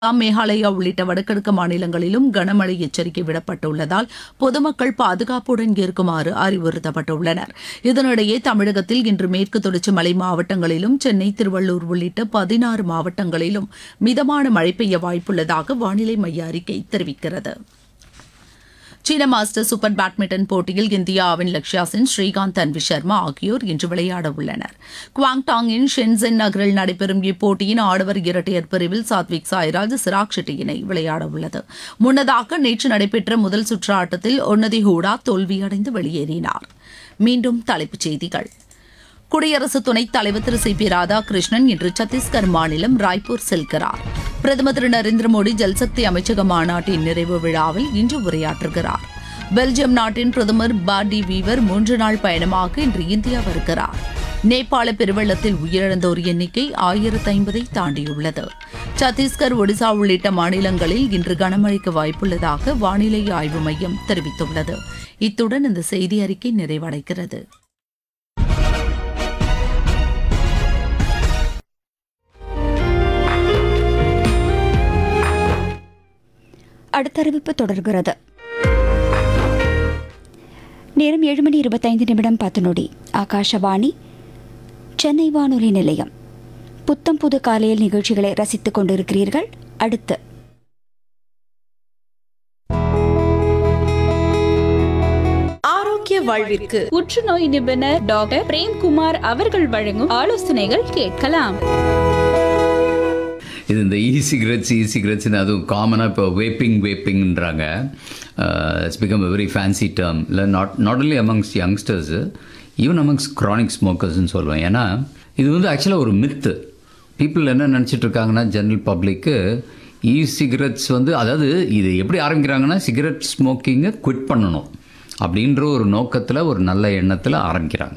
மேகாலயா உள்ளிட்ட வடகிழக்கு மாநிலங்களிலும் கனமழை எச்சரிக்கை விடப்பட்டுள்ளதால் பொதுமக்கள் பாதுகாப்புடன் இருக்குமாறு அறிவுறுத்தப்பட்டுள்ளனர் இதனிடையே தமிழகத்தில் இன்று மேற்கு தொடர்ச்சி மலை மாவட்டங்களிலும் சென்னை திருவள்ளூர் உள்ளிட்ட பதினாறு மாவட்டங்களிலும் மிதமான மழை பெய்ய வாய்ப்புள்ளதாக வானிலை மைய அறிக்கை தெரிவிக்கிறது சீன மாஸ்டர் சூப்பர் பேட்மிண்டன் போட்டியில் இந்தியாவின் லக்ஷ்யா சென் ஸ்ரீகாந்த் தன்வி சர்மா ஆகியோர் இன்று விளையாட உள்ளனர் குவாங்டாங்கின் ஷென்சென் நகரில் நடைபெறும் இப்போட்டியின் ஆடவர் இரட்டையர் பிரிவில் சாத்விக் சாய்ராஜ் சிராக் ஷெட்டி இணை விளையாட உள்ளது முன்னதாக நேற்று நடைபெற்ற முதல் சுற்று ஆட்டத்தில் ஒன்னதி ஹூடா தோல்வியடைந்து வெளியேறினார் மீண்டும் தலைப்புச் செய்திகள் குடியரசு துணைத் தலைவர் திரு சி பி ராதாகிருஷ்ணன் இன்று சத்தீஸ்கர் மாநிலம் ராய்ப்பூர் செல்கிறார் பிரதமர் திரு நரேந்திர மோடி ஜல்சக்தி அமைச்சக மாநாட்டின் நிறைவு விழாவில் இன்று உரையாற்றுகிறார் பெல்ஜியம் நாட்டின் பிரதமர் பார்டி வீவர் மூன்று நாள் பயணமாக இன்று இந்தியா வருகிறார் நேபாள பெருவெள்ளத்தில் உயிரிழந்தோர் எண்ணிக்கை ஆயிரத்து ஐம்பதை தாண்டியுள்ளது சத்தீஸ்கர் ஒடிசா உள்ளிட்ட மாநிலங்களில் இன்று கனமழைக்கு வாய்ப்புள்ளதாக வானிலை ஆய்வு மையம் தெரிவித்துள்ளது இத்துடன் இந்த செய்தி அறிக்கை நிறைவடைகிறது அடுத்த அறிவிப்பு தொடர்கிறது நேரம் ஏழு மணி இருபத்தைந்து நிமிடம் பத்து நொடி ஆகாஷவாணி சென்னை வானொலி நிலையம் புத்தம் புது காலையில் நிகழ்ச்சிகளை ரசித்துக் கொண்டிருக்கிறீர்கள் அடுத்து ஆரோக்கிய வாழ்விற்கு புற்றுநோய் நிபுணர் டாக்டர் பிரேம்குமார் அவர்கள் வழங்கும் ஆலோசனைகள் கேட்கலாம் இது இந்த இ சிகரெட்ஸ் இ சிகரெட்ஸ்னு அதுவும் காமனாக இப்போ வேப்பிங் வேப்பிங்ன்றாங்க it's become a very fancy term இல்லை not not only amongst youngsters even amongst chronic ஸ்மோக்கர்ஸ்னு சொல்லுவேன் ஏன்னா இது வந்து ஆக்சுவலாக ஒரு மித்து பீப்புள் என்ன நினச்சிட்டு இருக்காங்கன்னா ஜென்ரல் பப்ளிக்கு இ சிகரெட்ஸ் வந்து அதாவது இது எப்படி ஆரம்பிக்கிறாங்கன்னா சிகரெட் ஸ்மோக்கிங்கை குவிட் பண்ணணும் அப்படின்ற ஒரு நோக்கத்தில் ஒரு நல்ல எண்ணத்தில் ஆரம்பிக்கிறாங்க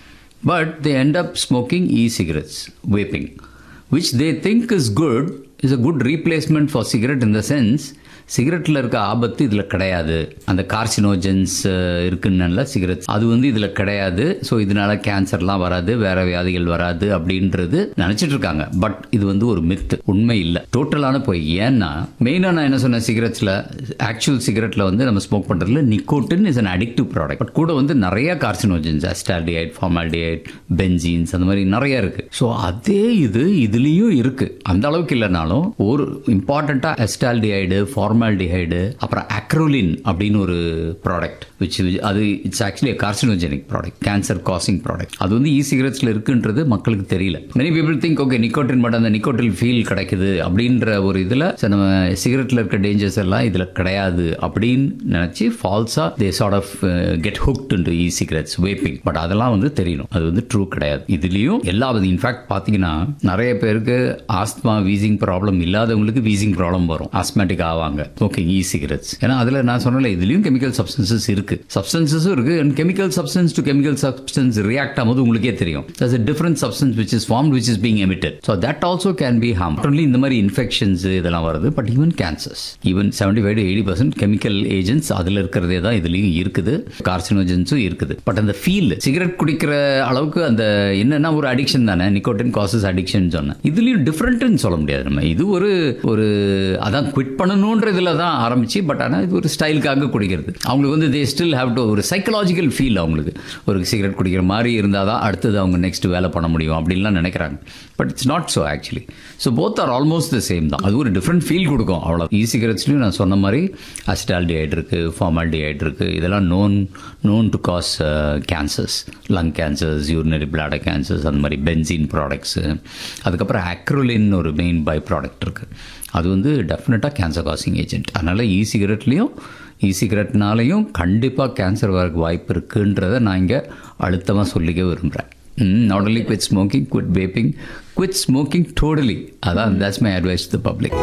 but they end up smoking e-cigarettes, vaping, which they think is good, is a good replacement for cigarette in the sense சிகரெட்டில் இருக்க ஆபத்து இதில் கிடையாது அந்த கார்சினோஜன்ஸ் இருக்குன்னு சிகரெட் அது வந்து இதில் கிடையாது ஸோ இதனால கேன்சர்லாம் வராது வேற வியாதிகள் வராது அப்படின்றது நினச்சிட்டு இருக்காங்க பட் இது வந்து ஒரு மித்து உண்மை இல்லை டோட்டலான போய் ஏன்னா மெயினாக நான் என்ன சொன்னேன் சிகரெட்ஸில் ஆக்சுவல் சிகரெட்டில் வந்து நம்ம ஸ்மோக் பண்ணுறதுல nicotine is an addictive product but கூட வந்து நிறைய கார்சினோஜன்ஸ் அஸ்டால்டிஹைட் ஃபார்மால்டிஹைட் பென்ஜீன்ஸ் அந்த மாதிரி நிறைய இருக்கு ஸோ அதே இது இதுலேயும் இருக்கு அந்த அளவுக்கு இல்லைனாலும் ஒரு இம்பார்ட்டண்ட்டாக அஸ்டால்டிஹைடு ஃபார்மால்டிஹைடு அப்புறம் அக்ரோலின் அப்படின்னு ஒரு ப்ராடக்ட் விச் அது it's actually carcinogenic product cancer causing product அது வந்து இ சிகரெட்ஸில் இருக்குன்றது மக்களுக்கு தெரியல many people think okay nicotine மட்டும் அந்த நிக்கோட்டின் ஃபீல் கிடைக்குது அப்படின்ற ஒரு இதில் நம்ம சிகரெட்டில் இருக்க டேஞ்சர்ஸ் எல்லாம் இதில் கிடையாது அப்படின்னு நினச்சி ஃபால்ஸாக they sort of get hooked into e cigarettes vaping but அதெல்லாம் வந்து தெரியணும் அது வந்து ட்ரூ கிடையாது இதுலேயும் எல்லா இன்ஃபேக்ட் பார்த்தீங்கன்னா நிறைய பேருக்கு ஆஸ்துமா வீசிங் ப்ராப்ளம் இல்லாதவங்களுக்கு வீசிங் ப்ராப்ளம் வரும் ஆஸ்மேட்டிக் ஆவாங்க ஓகே இ சிகரெட்ஸ் ஏன்னா அதில் நான் சொன்னல இதுலேயும் கெமிக்கல் சப்ஸ்டன்சஸ் இருக்கு சப்ஸ்டன்சஸும் இருக்கு and chemical substance to chemical substance react ஆகும்போது உங்களுக்கே தெரியும் தஸ் a different substance which is formed which is being emitted so that also can be harm not only இந்த மாதிரி இன்ஃபெக்ஷன்ஸ் இதெல்லாம் வருது but even cancers even seventy five to eighty percent chemical agents அதில் இருக்கிறதே தான் இதுலேயும் இருக்குது கார்சினோஜன்ஸும் இருக்குது பட் அந்த ஃபீல் சிகரெட் குடிக்கிற அளவுக்கு அந்த என்னன்னா ஒரு அடிக்ஷன் தானே நிக்கோட்டின் காசஸ் அடிக்ஷன் சொன்னேன் இதுலேயும் டிஃப்ரெண்ட்னு சொல்ல முடியாது நம்ம இது ஒரு ஒரு அதான் குவிட் பண்ணணுன்றதுல தான் ஆரம்பிச்சு பட் ஆனால் இது ஒரு ஸ்டைலுக்காக குடிக்கிறது அவங்களுக்கு வந்து தே ஸ்டில் ஹேவ் டு ஒரு சைக்கலாஜிக்கல் ஃபீல் அவங்களுக்கு ஒரு சிகரெட் குடிக்கிற மாதிரி இருந்தால் தான் அடுத்தது அவங்க நெக்ஸ்ட் வேலை பண்ண முடியும் அப்படின்லாம் நினைக்கிறாங்க but it's not so actually so both are almost the same தான் அது ஒரு டிஃப்ரெண்ட் ஃபீல் கொடுக்கும் அவ்வளோ இ சிகரெட்ஸ்லையும் நான் சொன்ன மாதிரி அசிட்டால்டிஹைட் இருக்குது ஃபார்மால்டிஹைட் இருக்குது இதெல்லாம் known known to cause cancers lung cancers urinary bladder cancers அந்த மாதிரி பென்சின் ப்ராடக்ட்ஸு அதுக்கப்புறம் அக்ரோலின் ஒரு மெயின் பை ப்ராடக்ட் இருக்குது அது வந்து டெஃபினட்டாக கேன்சர் காசிங் ஏஜென்ட் அதனால் இ சிகரெட்லேயும் இ சிகரெட்னாலையும் கண்டிப்பாக கேன்சர் வரக்கு வாய்ப்பு இருக்குன்றதை நான் இங்கே அழுத்தமாக சொல்லிக்க விரும்புகிறேன் not only quit smoking quit vaping quit smoking totally அதான் that's my advice to public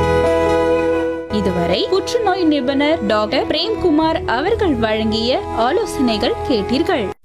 இதுவரை புற்றுநோய் நிபுணர் டாக்டர் பிரேம்குமார் அவர்கள் வழங்கிய ஆலோசனைகள் கேட்டீர்கள்